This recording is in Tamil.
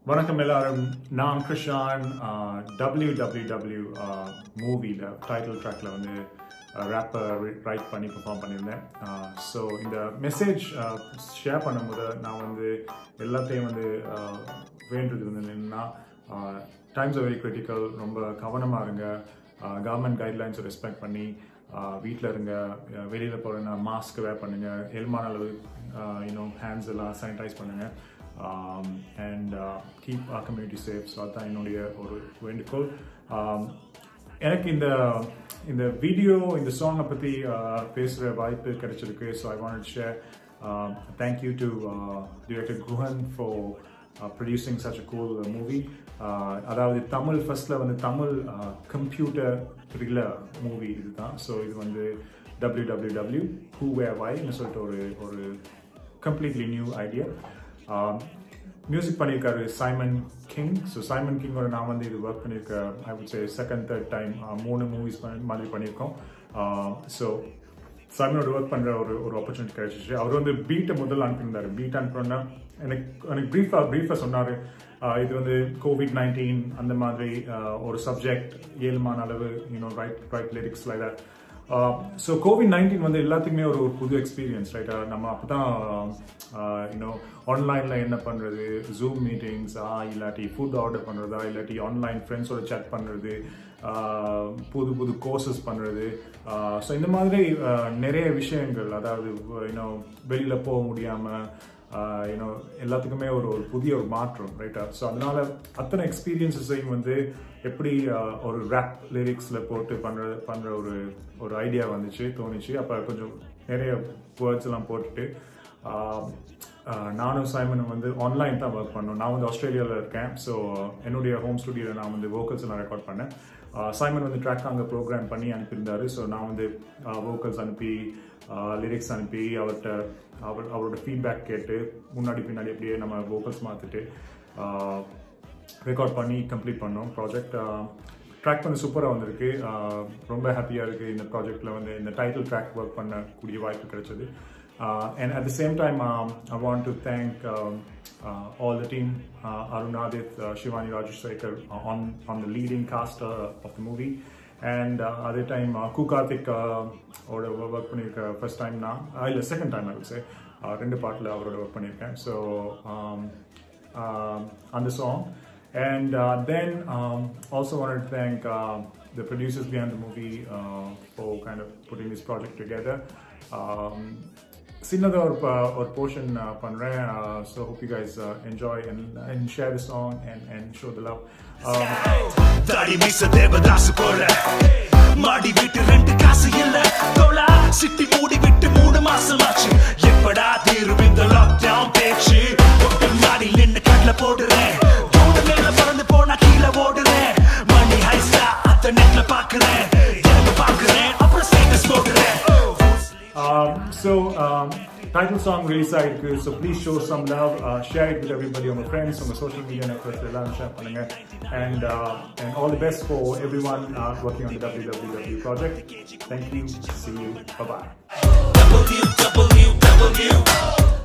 வணக்கம் எல்லாரும் நான் கிருஷான் டபிள்யூ டபிள்யூ டபிள்யூ மூவியில் டைட்டில் ட்ராக்ல வந்து ரேப்பர் ரைட் பண்ணி பெர்ஃபார்ம் பண்ணியிருந்தேன் ஸோ இந்த மெசேஜ் ஷேர் பண்ணும்போது நான் வந்து எல்லாத்தையும் வந்து uh, வேண்டுறது வந்து என்னன்னா டைம்ஸ் வெரி கிரிட்டிக்கல் ரொம்ப கவனமாக இருங்க கவர்மெண்ட் கைட்லைன்ஸை ரெஸ்பெக்ட் பண்ணி வீட்டில் இருங்க வெளியில் போகிறேன்னா மாஸ்க் வேர் பண்ணுங்க எல்மான அளவு யூனோ ஹேண்ட்ஸ் எல்லாம் சானிடைஸ் பண்ணுங்க and keep our community safe so அதுதான் என்னுடைய ஒரு வேண்டுகோள் Um, எனக்கு இந்த இந்த வீடியோ இந்த சாங்கை பற்றி பேசுகிற வாய்ப்பு கிடைச்சிருக்கு so I want share thank you to director Guhan for producing such a cool movie அதாவது தமிழ் ஃபர்ஸ்ட்ல வந்து தமிழ் கம்ப்யூட்டர் த்ரில்லர் மூவி இதுதான் ஸோ இது வந்து W W W who where வைன்னு சொல்லிட்டு ஒரு ஒரு கம்ப்ளீட்லி நியூ ஐடியா மியூசிக் பண்ணியிருக்காரு சைமன் கிங் ஸோ சைமன் கிங்கோட நான் வந்து இது ஒர்க் பண்ணியிருக்கேன் I would say second third time மூணு மூவிஸ் மாதிரி பண்ணியிருக்கோம் ஸோ சைமனோட ஒர்க் பண்ணுற ஒரு ஒரு ஆப்பர்ச்சுனிட்டி கிடைச்சிச்சு அவர் வந்து பீட்டை முதல்ல அனுப்பியிருந்தாரு பீட் அனுப்பினோன்னா எனக்கு எனக்கு ப்ரீஃபாக ப்ரீஃபாக சொன்னார் இது வந்து கோவிட் நைன்டீன் அந்த மாதிரி ஒரு சப்ஜெக்ட் ஏழுமான அளவு you know write write lyrics like that so covid nineteen வந்து எல்லாத்துக்குமே ஒரு ஒரு புது எக்ஸ்பீரியன்ஸ் ரைட்டா நம்ம அப்போ தான் யூனோ ஆன்லைனில் என்ன பண்ணுறது ஜூம் மீட்டிங்ஸா இல்லாட்டி ஃபுட் ஆர்டர் பண்ணுறதா இல்லாட்டி ஆன்லைன் ஃப்ரெண்ட்ஸோட சேட் பண்ணுறது புது புது கோர்சஸ் பண்ணுறது ஸோ இந்த மாதிரி நிறைய விஷயங்கள் அதாவது யூனோ வெளியில் போக முடியாமல் யூனோ எல்லாத்துக்குமே ஒரு ஒரு புதிய ஒரு மாற்றம் ரைட்டா ஸோ அதனால அத்தனை எக்ஸ்பீரியன்ஸஸையும் வந்து எப்படி ஒரு ரேப் லிரிக்ஸில் போட்டு பண்ணுற பண்ணுற ஒரு ஒரு ஐடியா வந்துச்சு தோணுச்சு அப்போ கொஞ்சம் நிறைய வேர்ட்ஸ் எல்லாம் போட்டுட்டு நானும் சைமனும் வந்து ஆன்லைன் தான் ஒர்க் பண்ணோம் நான் வந்து ஆஸ்திரேலியாவில் இருக்கேன் ஸோ என்னுடைய ஹோம் ஸ்டுடியோவில் நான் வந்து வோக்கல்ஸ் எல்லாம் ரெக்கார்ட் பண்ணேன் சைமன் வந்து ட்ராக் அங்கே ப்ரோக்ராம் பண்ணி அனுப்பியிருந்தாரு ஸோ நான் வந்து வோக்கல்ஸ் அனுப்பி லிரிக்ஸ் அனுப்பி அவர்கிட்ட அவர் அவரோட ஃபீட்பேக் கேட்டு முன்னாடி பின்னாடி அப்படியே நம்ம வோக்கல்ஸ் மாற்றிட்டு ரெக்கார்ட் பண்ணி கம்ப்ளீட் பண்ணோம் ப்ராஜெக்ட் ட்ராக் பண்ண சூப்பராக வந்திருக்கு ரொம்ப ஹாப்பியாக இருக்குது இந்த ப்ராஜெக்டில் வந்து இந்த டைட்டில் ட்ராக் ஒர்க் பண்ணக்கூடிய வாய்ப்பு கிடைச்சது and at the same time I want to thank all the team, uh, Arun Adith, uh, Shivani Rajashekar uh, on, on the leading cast uh, of the movie. And uh, other time, uh, Ku Karthik ஓட ஒர்க் பண்ணியிருக்க ஃபர்ஸ்ட் டைம் நான் இல்லை செகண்ட் டைம் ஐ சே ரெண்டு பாட்டில் அவரோட ஒர்க் பண்ணியிருக்கேன் ஸோ அந்த song And uh, then um, also wanted to thank uh, the producers behind the movie uh, for kind of putting this project together. Um, சின்னதாக ஒரு ஒரு போர்ஷன் பண்ணுறேன் so hope you guys enjoy and and share the song and and show the love தாடி மீச தேவதாசு போல மாடி விட்டு ரெண்டு காசு இல்ல தோலா சிட்டி மூடி விட்டு மூணு மாசம் ஆச்சு எப்படா தீரும் இந்த லாக்டவுன் பேச்சு ஒட்டல் மாடி நின்னு கடல போடுறேன் தூணு மேல பறந்து போனா கீழே ஓடுறேன் மணி ஹைஸ்டா அத்த நெட்ல பாக்குறேன் எனக்கு பாக்குறேன் அப்புறம் ஸ்டேட்டஸ் போடுறேன் Um, so, um, title song release ஆயிருக்கு so please show some love uh, share it with everybody on your friends on the social media networks எல்லாம் share பண்ணுங்க and uh, and all the best for everyone uh, working on the WWW project thank you see you bye bye www